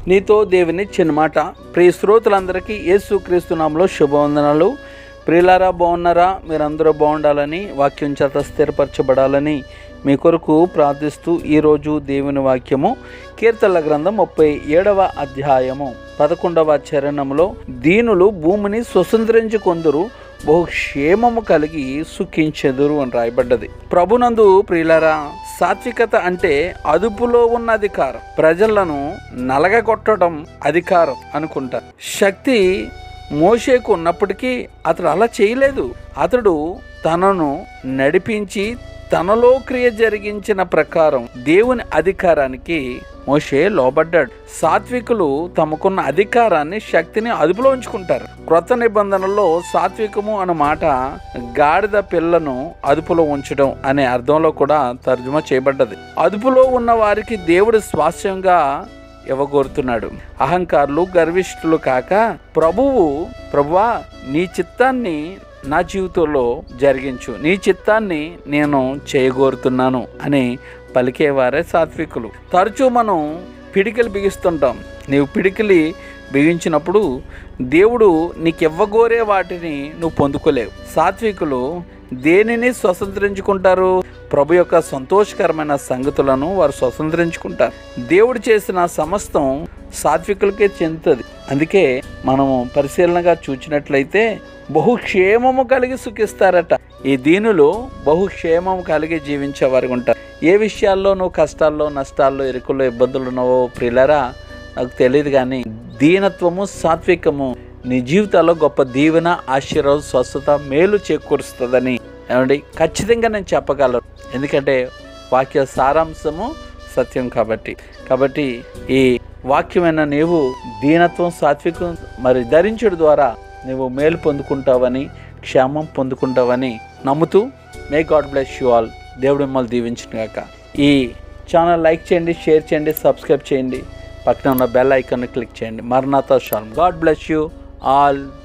నీతో దేవుని చిన్న మాట ప్రియ శ్రోతలందరికీ యేసు క్రీస్తునామంలో శుభవందనాలు ప్రియులారా బాగున్నారా మీరందరూ బాగుండాలని వాక్యం చేత స్థిరపరచబడాలని మీ కొరకు ప్రార్థిస్తూ ఈరోజు దేవుని వాక్యము కీర్తనల గ్రంథం ముప్పై ఏడవ అధ్యాయము పదకొండవ చరణంలో దీనులు భూమిని స్వతంత్రించుకొందరు బహుక్షేమము కలిగి సుఖించెదురు అని రాయబడ్డది ప్రభునందు ప్రియులారా సాత్వికత అంటే అదుపులో ఉన్న అధికారం ప్రజలను నలగగొట్టడం అధికారం అనుకుంటారు శక్తి మోషేకు ఉన్నప్పటికీ అతడు అలా చేయలేదు అతడు తనను నడిపించి తనలో క్రియ జరిగించిన ప్రకారం దేవుని అధికారానికి మోషే లోబడ్డాడు సాత్వికులు తమకున్న అధికారాన్ని శక్తిని అదుపులో ఉంచుకుంటారు క్రొత్త నిబంధనలో సాత్వికము అన్న మాట గాడిద పిల్లను అదుపులో ఉంచడం అనే అర్థంలో కూడా తర్జుమా చేయబడ్డది అదుపులో ఉన్న వారికి దేవుడు స్వాస్యంగా ఇవ్వగోరుతున్నాడు అహంకారులు గర్విష్ఠులు కాక ప్రభువు ప్రభువా నీ చిత్తాన్ని నా జీవితంలో జరిగించు నీ చిత్తాన్ని నేను చేయగోరుతున్నాను అని పలికేవారే సాత్వికులు తరచూ మనం పిడికిలు బిగిస్తుంటాం నీవు పిడికిలి బిగించినప్పుడు దేవుడు నీకు ఇవ్వగోరే వాటిని నువ్వు పొందుకోలేవు సాత్వికులు దేనిని స్వతంత్రించుకుంటారు ప్రభు యొక్క సంతోషకరమైన సంగతులను వారు స్వతంత్రించుకుంటారు దేవుడు చేసిన సమస్తం సాత్వికులకే చెందుతుంది అందుకే మనము పరిశీలనగా చూచినట్లయితే బహుక్షేమము కలిగి సుఖిస్తారట ఈ దీనులు బహుక్షేమము కలిగి జీవించే వారు ఉంటారు ఏ విషయాల్లో నువ్వు కష్టాల్లో నష్టాల్లో ఇరుకుల్లో ఇబ్బందులు ఉన్నావో ప్రిలరా నాకు తెలియదు కానీ దీనత్వము సాత్వికము నీ జీవితాల్లో గొప్ప దీవెన ఆశీర్వాదం స్వస్థత మేలు చేకూరుస్తుందని ఏమండి ఖచ్చితంగా నేను చెప్పగలను ఎందుకంటే వాక్య సారాంశము సత్యం కాబట్టి కాబట్టి ఈ వాక్యమైన నీవు దీనత్వం సాత్వికం మరి ధరించడం ద్వారా నువ్వు మేలు పొందుకుంటావని క్షేమం పొందుకుంటావని నమ్ముతూ may God bless you all దేవుడు మిమ్మల్ని దీవించిన ఈ ఛానల్ లైక్ చేయండి షేర్ చేయండి సబ్స్క్రైబ్ చేయండి పక్కన ఉన్న బెల్ ఐకాన్ క్లిక్ చేయండి మరణాతో shall God bless you all